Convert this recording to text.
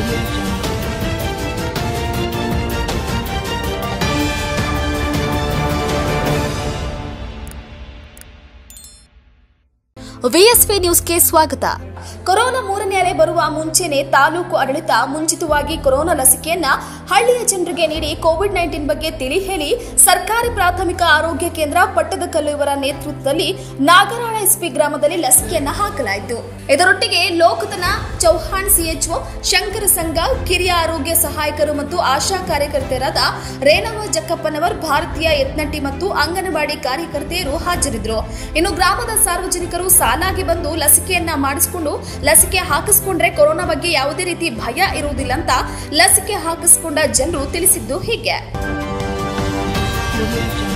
ವಿಎಸ್ಪಿ ನ್ಯೂಸ್ಗೆ ಸ್ವಾಗತ ಕೊರೋನಾ ಮೂರನೇ ಅಲೆ ಬರುವ ಮುಂಚೆನೆ ತಾಲೂಕು ಆಡಳಿತ ಮುಂಚಿತವಾಗಿ ಕೊರೋನಾ ಲಸಿಕೆಯನ್ನ ಹಳ್ಳಿಯ ಜನರಿಗೆ ನೀಡಿ ಕೋವಿಡ್ ನೈನ್ಟೀನ್ ಬಗ್ಗೆ ತಿಳಿ ಹೇಳಿ ಸರ್ಕಾರಿ ಪ್ರಾಥಮಿಕ ಆರೋಗ್ಯ ಕೇಂದ್ರ ಪಟ್ಟದಕಲ್ಲು ಇವರ ನೇತೃತ್ವದಲ್ಲಿ ನಾಗರಾಳ ಎಸ್ಪಿ ಗ್ರಾಮದಲ್ಲಿ ಲಸಿಕೆಯನ್ನ ಹಾಕಲಾಯಿತು ಇದರೊಟ್ಟಿಗೆ ಲೋಕತನ ಚೌಹಾಣ್ ಸಿಎಚ್ಒ ಶಂಕರ ಸಂಘ ಕಿರಿಯ ಆರೋಗ್ಯ ಸಹಾಯಕರು ಮತ್ತು ಆಶಾ ಕಾರ್ಯಕರ್ತೆಯರಾದ ರೇಣವ ಜಕ್ಕಪ್ಪನವರ್ ಭಾರತೀಯ ಯತ್ನಟ್ಟಿ ಮತ್ತು ಅಂಗನವಾಡಿ ಕಾರ್ಯಕರ್ತೆಯರು ಹಾಜರಿದ್ದರು ಇನ್ನು ಗ್ರಾಮದ ಸಾರ್ವಜನಿಕರು ಸಾಲಾಗಿ ಬಂದು ಲಸಿಕೆಯನ್ನ ಮಾಡಿಸಿಕೊಂಡು ಲಸಿಕೆ ಹಾಕಿಸ್ಕೊಂಡ್ರೆ ಕೊರೋನಾ ಬಗ್ಗೆ ಯಾವುದೇ ರೀತಿ ಭಯ ಇರುವುದಿಲ್ಲ ಅಂತ ಲಸಿಕೆ ಹಾಕಿಸ್ಕೊಂಡ ಜನರು ತಿಳಿಸಿದ್ದು ಹೀಗೆ Audio Jungle.